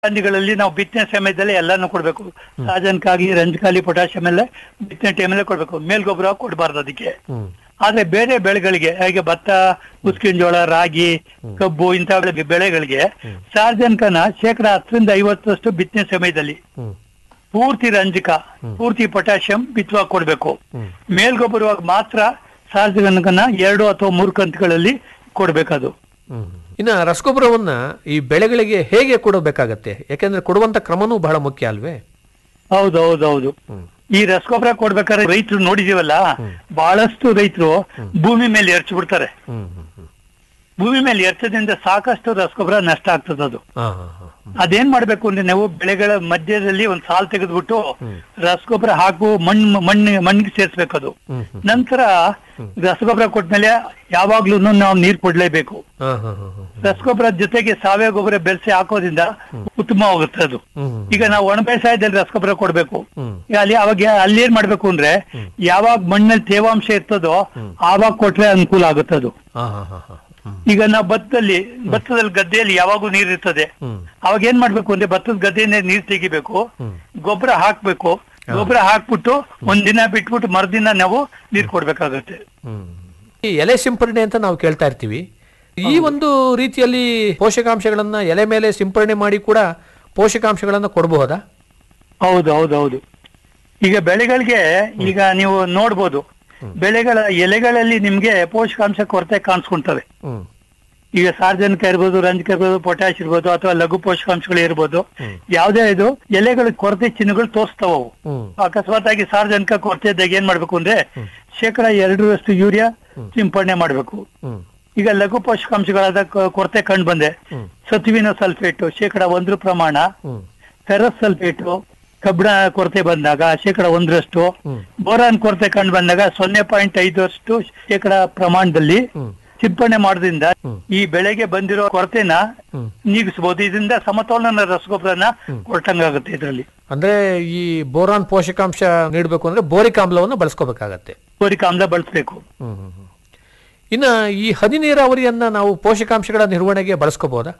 ಹಂದಿಗಳಲ್ಲಿ ನಾವು ಬಿತ್ತನೆ ಸಮಯದಲ್ಲಿ ಎಲ್ಲಾನು ಕೊಡ್ಬೇಕು ಸಾಜನ್ಕಾಗ್ಲಿ ರಂಜಕಾಲಿ ಪೊಟ್ಯಾಷಿಯಂ ಎಲ್ಲ ಬಿತ್ತನೆ ಟೈಮಲ್ಲೇ ಕೊಡ್ಬೇಕು ಮೇಲ್ಗೊಬ್ಬರ ಕೊಡಬಾರ್ದು ಅದಕ್ಕೆ ಹ್ಮ್ ಆದ್ರೆ ಬೇರೆ ಬೆಳೆಗಳಿಗೆ ಹಾಗೆ ಭತ್ತ ಮುಸ್ಕಿನ ಜೋಳ ರಾಗಿ ಕಬ್ಬು ಇಂಥ ಬೆಳೆ- ಬೆಳೆಗಳಿಗೆ ಸಾರ್ವಜನಿಕನ ಶೇಕಡ ಹತ್ತರಿಂದ ಐವತ್ತರಷ್ಟು ಬಿತ್ತನೆ ಸಮಯದಲ್ಲಿ ಹ್ಮ್ ಪೂರ್ತಿ ರಂಜಕ ಪೂರ್ತಿ ಪೊಟ್ಯಾಷಿಯಂ ಬಿತ್ತುವಾಗ ಕೊಡ್ಬೇಕು ಹ್ಮ್. ಮೇಲ್ಗೊಬ್ಬರವಾಗಿ ಮಾತ್ರ ಸಾರ್ವಜನಿಕನ ಎರಡು ಅಥವಾ ಮೂರು ಕಂತುಗಳಲ್ಲಿ ಕೊಡ್ಬೇಕದು ಹ್ಮ್. ಇನ್ನ ರಸಗೊಬ್ಬರವನ್ನ ಈ ಬೆಳೆಗಳಿಗೆ ಹೇಗೆ ಕೊಡಬೇಕಾಗತ್ತೆ ಯಾಕೆಂದ್ರೆ ಕೊಡುವಂತ ಕ್ರಮನೂ ಬಹಳ ಮುಖ್ಯ ಅಲ್ವೇ ಹೌದು ಹೌದು ಹೌದು ಹ್ಮ್ ಈ ರಸಗೊಬ್ಬರ ಕೊಡ್ಬೇಕಾದ್ರೆ ರೈತರು ನೋಡಿದೀವಲ್ಲ ಬಹಳಷ್ಟು ರೈತರು ಭೂಮಿ ಮೇಲೆ ಎರಚಿ ಬಿಡ್ತಾರೆ ಹ್ಮ್ ಹ್ಮ್ ಹ್ಮ್ ಭೂಮಿ ಮೇಲೆ ಎರಚದಿಂದ ಸಾಕಷ್ಟು ರಸಗೊಬ್ಬರ ನಷ್ಟ ಆಗ್ತದೆ ಅದು ಹಾ ಹಾ ಹಾ ಹ್ಮ್. ಅದೇನ್ ಮಾಡ್ಬೇಕು ಅಂದ್ರೆ ನಾವು ಬೆಳೆಗಳ ಮಧ್ಯದಲ್ಲಿ ಒಂದ್ ಸಾಲ್ ತೆಗೆದ್ಬಿಟ್ಟು ರಸಗೊಬ್ಬರ ಹಾಕು ಮಣ್ಣು ಮಣ್ಣು ಮಣ್ಣಿಗೆ ಸೇರ್ಸ್ಬೇಕು ಅದು ಹ್ಮ್ ಹ್ಮ್. ನಂತರ ರಸಗೊಬ್ಬರ ಕೊಟ್ಮೇಲೆ ಯಾವಾಗ್ಲೂ ನಾವು ನೀರ್ ಕೊಡ್ಲೇಬೇಕು ಹಾ ಹಾ ಹಾ ಹಾ ರಸಗೊಬ್ಬರ ಜೊತೆಗೆ ಸಾವಯವ ಗೊಬ್ಬರ ಬೆರೆಸಿ ಹಾಕೋದ್ರಿಂದ ಉತ್ತಮವಾಗುತ್ತೆ ಅದು ಹ್ಮ್ ಹ್ಮ್. ಈಗ ನಾವು ಒಣ ಬೇಸಾಯದಲ್ಲಿ ರಸಗೊಬ್ಬರ ಕೊಡ್ಬೇಕು ಹ್ಮ್ ಈಗ ಅಲ್ಲಿ ಅವಾಗ ಅಲ್ಲಿ ಏನ್ ಮಾಡ್ಬೇಕು ಅಂದ್ರೆ ಯಾವಾಗ ಮಣ್ಣಲ್ಲಿ ತೇವಾಂಶ ಇರ್ತದೋ ಆವಾಗ ಕೊಟ್ರೆ ಅನುಕೂಲ ಆಗುತ್ತೆ ಅದು ಹಾ ಹಾ ಹಾ ಹಾ ಹ್ಮ್ ಈಗ ನಾವು ಭತ್ತದಲ್ಲಿ ಭತ್ತದಲ್ಲಿ ಗದ್ದೆಯಲ್ಲಿ ಯಾವಾಗೂ ನೀರ್ ಇರ್ತದೆ ಹ್ಮ್ ಅವಾಗ ಏನ್ ಮಾಡ್ಬೇಕು ಅಂದ್ರೆ ಭತ್ತದ ಗದ್ದೆಯಿಂದ ನೀರ್ ತೆಗಿಬೇಕು ಹ್ಮ್. ಗೊಬ್ಬರ ಹಾಕ್ಬೇಕು ಗೊಬ್ಬರ ಹಾಕ್ಬಿಟ್ಟು ಒಂದ್ ದಿನ ಬಿಟ್ಬಿಟ್ಟು ಮರುದಿನ ನಾವು ನೀರ್ ಕೊಡ್ಬೇಕಾಗತ್ತೆ ಹ್ಮ್. ಈ ಎಲೆ ಸಿಂಪರಣೆ ಅಂತ ನಾವು ಕೇಳ್ತಾ ಇರ್ತೀವಿ ಈ ಒಂದು ರೀತಿಯಲ್ಲಿ ಪೋಷಕಾಂಶಗಳನ್ನ ಎಲೆ ಮೇಲೆ ಸಿಂಪರಣೆ ಮಾಡಿ ಕೂಡ ಪೋಷಕಾಂಶಗಳನ್ನ ಕೊಡಬಹುದಾ ಹೌದು ಹೌದು ಹೌದು ಈಗ ಬೆಳೆಗಳಿಗೆ ಈಗ ನೀವು ನೋಡ್ಬೋದು ಬೆಳೆಗಳ ಎಲೆಗಳಲ್ಲಿ ನಿಮ್ಗೆ ಪೋಷಕಾಂಶ ಕೊರತೆ ಕಾಣಿಸ್ಕೊಂತವೆ ಹ್ಮ್ ಈಗ ಸಾರ್ವಜನಿಕ ಇರ್ಬೋದು ರಂಜಕ ಇರ್ಬೋದು ಪೊಟ್ಯಾಶ್ ಇರ್ಬೋದು ಅಥವಾ ಲಘು ಪೋಷಕಾಂಶಗಳು ಇರ್ಬೋದು ಯಾವುದೇ ಇದು ಎಲೆಗಳ ಕೊರತೆ ಚಿಹ್ನೆಗಳು ತೋರಿಸ್ತಾವ ಅವು ಹ್ಮ್ ಅಕಸ್ಮಾತ್ ಆಗಿ ಸಾರ್ವಜನಿಕ ಕೊರತೆ ಇದ್ದಾಗ ಏನ್ ಮಾಡ್ಬೇಕು ಅಂದ್ರೆ ಶೇಕಡ ಎರಡರಷ್ಟು ಯೂರಿಯಾ ಸಿಂಪಡಣೆ ಮಾಡ್ಬೇಕು ಹ್ಮ್ ಈಗ ಲಘು ಪೋಷಕಾಂಶಗಳಾದ ಕ- ಕೊರತೆ ಕಂಡು ಬಂದೆ ಹ್ಮ್. ಸತುವಿನ ಸಲ್ಫೇಟ್ ಶೇಕಡ ಒಂದ್ರ ಪ್ರಮಾಣ ಹ್ಮ್ ಫೆರಸ್ ಸಲ್ಫೇಟ್ ಕಬ್ಬಿಣ ಕೊರತೆ ಬಂದಾಗ ಶೇಕಡ ಒಂದರಷ್ಟು ಹ್ಮ್. ಬೋರಾನ್ ಕೊರತೆ ಕಂಡು ಬಂದಾಗ ಸೊನ್ನೆ ಪಾಯಿಂಟ್ ಐದರಷ್ಟು ಶೇಕಡ ಪ್ರಮಾಣದಲ್ಲಿ ಹ್ಮ್ ಸಿಂಪಡಣೆ ಮಾಡೋದ್ರಿಂದ ಹ್ಮ್. ಈ ಬೆಳೆಗೆ ಬಂದಿರೋ ಕೊರತೆನ ಹ್ಮ್. ನೀಗಿಸಬಹುದು ಇದರಿಂದ ಸಮತೋಲನ ರಸಗೊಬ್ಬರನ ಕೊಟ್ಟಂಗಾಗುತ್ತೆ ಇದರಲ್ಲಿ ಅಂದ್ರೆ ಈ ಬೋರಾನ್ ಪೋಷಕಾಂಶ ನೀಡಬೇಕು ಅಂದ್ರೆ ಬೋರಿಕ್ ಆಮ್ಲವನ್ನು ಬಳಸ್ಕೋಬೇಕಾಗತ್ತೆ ಬೋರಿಕ್ ಆಮ್ಲ ಬಳಸಬೇಕು ಹ್ಮ್ ಹ್ಮ್ ಹ್ಮ್. ಇನ್ನ ಈ ಹನಿ ನೀರಾವರಿಯನ್ನ ನಾವು ಪೋಷಕಾಂಶಗಳ ನಿರ್ವಹಣೆಗೆ ಬಳಸ್ಕೋಬಹುದಾ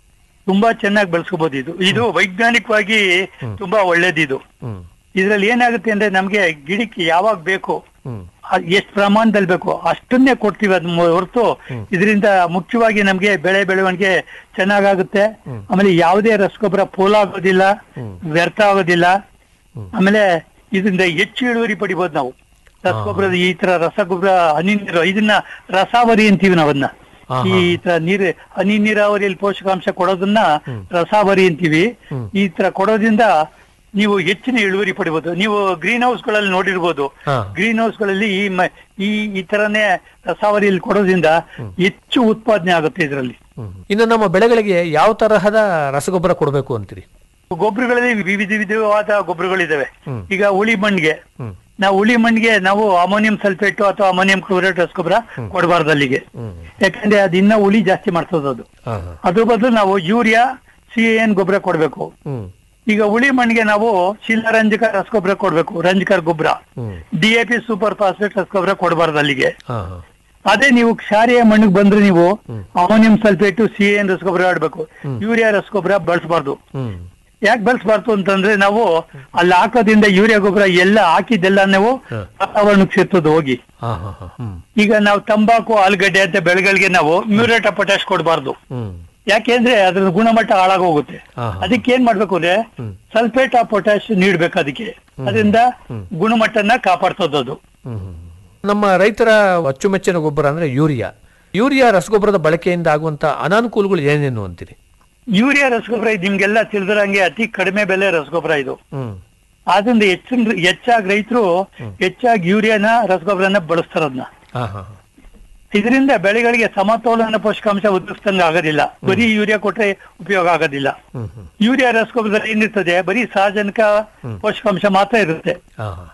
ತುಂಬಾ ಚೆನ್ನಾಗಿ ಬಳಸ್ಕೋಬಹುದು ಇದು ಇದು ವೈಜ್ಞಾನಿಕವಾಗಿ ತುಂಬಾ ಒಳ್ಳೇದಿದು ಹ್ಮ್ ಇದ್ರಲ್ಲಿ ಏನಾಗುತ್ತೆ ಅಂದ್ರೆ ನಮ್ಗೆ ಗಿಡಕ್ಕೆ ಯಾವಾಗ ಬೇಕು ಹ್ಮ್ ಎಷ್ಟು ಪ್ರಮಾಣದಲ್ಲಿ ಬೇಕು ಅಷ್ಟನ್ನೇ ಕೊಡ್ತೀವಿ ಅದ್ ಮು- ಹೊರತು ಇದರಿಂದ ಮುಖ್ಯವಾಗಿ ನಮ್ಗೆ ಬೆಳೆ ಬೆಳವಣಿಗೆ ಚೆನ್ನಾಗಾಗುತ್ತೆ ಆಮೇಲೆ ಯಾವುದೇ ರಸಗೊಬ್ಬರ ಪೋಲಾಗೋದಿಲ್ಲ ವ್ಯರ್ಥ ಆಗೋದಿಲ್ಲ ಆಮೇಲೆ ಇದರಿಂದ ಹೆಚ್ಚು ಇಳುವರಿ ಪಡಿಬಹುದು ನಾವು ರಸಗೊಬ್ಬರದ ಈ ತರ ರಸಗೊಬ್ಬರ ಹನಿ ನೀರು ಇದನ್ನ ರಸಾವರಿ ಅಂತೀವಿ ನಾವನ್ನ ಹಾ, ಈ ತರ ನೀರು ಹನಿ ನೀರಾವರಿಯಲ್ಲಿ ಪೋಷಕಾಂಶ ಕೊಡೋದನ್ನ ರಸಾವರಿ ಅಂತೀವಿ ಈ ತರ ಕೊಡೋದ್ರಿಂದ ನೀವು ಹೆಚ್ಚಿನ ಇಳುವರಿ ಪಡಿಬಹುದು ನೀವು ಗ್ರೀನ್ ಹೌಸ್ ಗಳಲ್ಲಿ ನೋಡಿರ್ಬೋದು ಹಾ. ಗ್ರೀನ್ ಹೌಸ್ ಗಳಲ್ಲಿ ಈ ಮ- ಈ ಈ ತರನೇ ರಸಾವರಿಯಲ್ಲಿ ಕೊಡೋದ್ರಿಂದ ಹೆಚ್ಚು ಉತ್ಪಾದನೆ ಆಗುತ್ತೆ ಇದರಲ್ಲಿ ಹ್ಮ್. ಇನ್ನು ನಮ್ಮ ಬೆಳೆಗಳಿಗೆ ಯಾವ ತರಹದ ರಸಗೊಬ್ಬರ ಕೊಡಬೇಕು ಅಂತೀರಿ ಗೊಬ್ಬರಗಳಲ್ಲಿ ವಿವಿಧ ವಿಧವಾದ ಗೊಬ್ಬರಗಳಿದಾವೆ ಹ್ಮ್. ಈಗ ಉಳಿ ಮಣ್ಣಿಗೆ ಹ್ಮ್ ನಾವು ಉಳಿ ಮಣ್ಣಿಗೆ ನಾವು ಅಮೋನಿಯಂ ಸಲ್ಫೇಟ್ ಅಥವಾ ಅಮೋನಿಯಂ ಕ್ಲೋರೈಡ್ ರಸಗೊಬ್ಬರ ಕೊಡಬಾರ್ದು ಅಲ್ಲಿಗೆ ಹ್ಮ್ ಯಾಕಂದ್ರೆ ಅದು ಇನ್ನ ಉಳಿ ಜಾಸ್ತಿ ಮಾಡ್ತದೆ ಅದು ಹಾ ಹಾ ಅದ್ರ ಬದಲು ನಾವು ಯೂರಿಯಾ ಸಿ ಎನ್ ಗೊಬ್ಬರ ಕೊಡಬೇಕು ಹ್ಮ್ ಈಗ ಉಳಿ ಮಣ್ಣಿಗೆ ನಾವು ಶಿಲಾರಂಜಕ ರಸಗೊಬ್ಬರ ಕೊಡಬೇಕು ರಂಜಕ ಗೊಬ್ಬರ ಹ್ಮ್ ಡಿಎಪಿ ಸೂಪರ್ ಫಾಸ್ಫೇಟ್ ರಸಗೊಬ್ಬರ ಕೊಡಬಾರ್ದು ಅಲ್ಲಿಗೆ ಹಾ ಹಾ ಅದೇ ನೀವು ಕ್ಷಾರಿಯ ಮಣ್ಣಿಗೆ ಬಂದ್ರೆ ನೀವು ಅಮೋನಿಯಂ ಸಲ್ಫೇಟ್ ಸಿ ಎನ್ ರಸಗೊಬ್ಬರ ಆಡ್ಬೇಕು ಯೂರಿಯಾ ರಸಗೊಬ್ಬರ ಬಳಸಬಾರ್ದು ಹ್ಮ್ ಯಾಕೆ ಬಳಸಬಾರ್ದು ಅಂತಂದ್ರೆ ನಾವು ಅಲ್ಲಿ ಹಾಕೋದ್ರಿಂದ ಯೂರಿಯಾ ಗೊಬ್ಬರ ಎಲ್ಲ ಹಾಕಿದ್ದೆಲ್ಲ ನಾವು ಹ. ವಾತಾವರಣಕ್ಕೆ ಸೇರ್ತದೆ ಹೋಗಿ ಹಾ ಹಾ ಹಾ ಹ್ಮ್ ಈಗ ನಾವು ತಂಬಾಕು ಆಲೂಗಡ್ಡೆ ಅಂತ ಬೆಳೆಗಳಿಗೆ ನಾವು ಮ್ಯೂರೇಟ್ ಆಫ್ ಪೊಟ್ಯಾಶ್ ಕೊಡಬಾರ್ದು ಹ್ಮ್ ಯಾಕೆಂದ್ರೆ ಅದ್ರ ಗುಣಮಟ್ಟ ಹಾಳಾಗೋಗುತ್ತೆ ಹಾ, ಹಾ. ಅದಕ್ಕೆ ಏನ್ ಮಾಡ್ಬೇಕು ಅಂದ್ರೆ ಸಲ್ಫೇಟ್ ಆಫ್ ಪೊಟ್ಯಾಶ್ ನೀಡ್ಬೇಕು ಅದಕ್ಕೆ ಅದರಿಂದ ಗುಣಮಟ್ಟನ ಕಾಪಾಡ್ತದೆ ಅದು ಹ್ಮ್ ಹ್ಮ್. ನಮ್ಮ ರೈತರ ಅಚ್ಚುಮೆಚ್ಚಿನ ಗೊಬ್ಬರ ಅಂದ್ರೆ ಯೂರಿಯಾ ಯೂರಿಯಾ ರಸಗೊಬ್ಬರದ ಬಳಕೆಯಿಂದ ಆಗುವಂತ ಅನಾನುಕೂಲಗಳು ಏನೇನು ಅಂತೀರಿ ಯೂರಿಯಾ ರಸಗೊಬ್ಬರ ಇದು ನಿಮ್ಗೆಲ್ಲ ತಿಳಿದಿರಂಗೆ ಅತಿ ಕಡಿಮೆ ಬೆಲೆ ರಸಗೊಬ್ಬರ ಇದು ಹ್ಮ್ ಆದ್ರಿಂದ ಹೆಚ್ಚಿನ ಹೆಚ್ಚಾಗಿ ರೈತರು ಹೆಚ್ಚಾಗಿ ಯೂರಿಯಾನ ರಸಗೊಬ್ಬರನ ಬಳಸ್ತಾರ ಅದನ್ನ ಹಾ ಹಾ ಹಾ. ಇದರಿಂದ ಬೆಳೆಗಳಿಗೆ ಸಮತೋಲನ ಪೋಷಕಾಂಶ ಒದಗಿಸ್ದಂಗ ಆಗೋದಿಲ್ಲ ಬರೀ ಯೂರಿಯಾ ಕೊಟ್ರೆ ಉಪಯೋಗ ಆಗೋದಿಲ್ಲ ಹ್ಮ್ ಹ್ಮ್ ಯೂರಿಯಾ ರಸಗೊಬ್ಬರದಲ್ಲಿ ಏನಿರ್ತದೆ ಬರೀ ಸಾರ್ವಜನಿಕ ಪೋಷಕಾಂಶ ಮಾತ್ರ ಇರುತ್ತೆ ಹಾ ಹಾ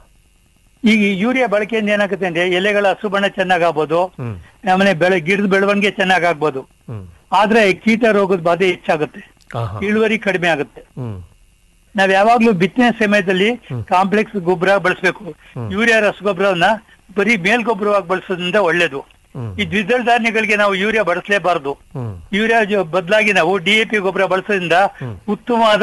ಈಗ ಈ ಯೂರಿಯಾ ಬಳಕೆಯಿಂದ ಏನಾಗುತ್ತೆ ಅಂದ್ರೆ ಎಲೆಗಳ ಹಸು ಬಣ್ಣ ಚೆನ್ನಾಗಾಗ್ಬೋದು ಹ್ಮ್ ಆಮೇಲೆ ಬೆಳೆ ಗಿಡದ ಬೆಳವಣಿಗೆ ಚೆನ್ನಾಗಾಗ್ಬೋದು ಹ್ಮ್ ಆದ್ರೆ ಕೀಟ ರೋಗದ ಬಾಧೆ ಹೆಚ್ಚಾಗುತ್ತೆ ಹಾ ಹಾ ಇಳುವರಿ ಕಡಿಮೆ ಆಗುತ್ತೆ ಹ್ಮ್ ನಾವ್ ಯಾವಾಗ್ಲೂ ಬಿತ್ತನೆ ಸಮಯದಲ್ಲಿ ಕಾಂಪ್ಲೆಕ್ಸ್ ಗೊಬ್ಬರ ಬಳಸಬೇಕು ಯೂರಿಯಾ ರಸಗೊಬ್ಬರವನ್ನ ಬರೀ ಮೇಲ್ಗೊಬ್ಬರವಾಗಿ ಬಳಸೋದ್ರಿಂದ ಒಳ್ಳೇದು ಈ ದ್ವಿದಳ ಧಾನ್ಯಗಳಿಗೆ ನಾವು ಯೂರಿಯಾ ಬಳಸಲೇಬಾರದು ಹ್ಮ್ ಯೂರಿಯಾ ಬದಲಾಗಿ ನಾವು ಡಿಎಪಿ ಗೊಬ್ಬರ ಬಳಸೋದ್ರಿಂದ ಉತ್ತಮವಾದ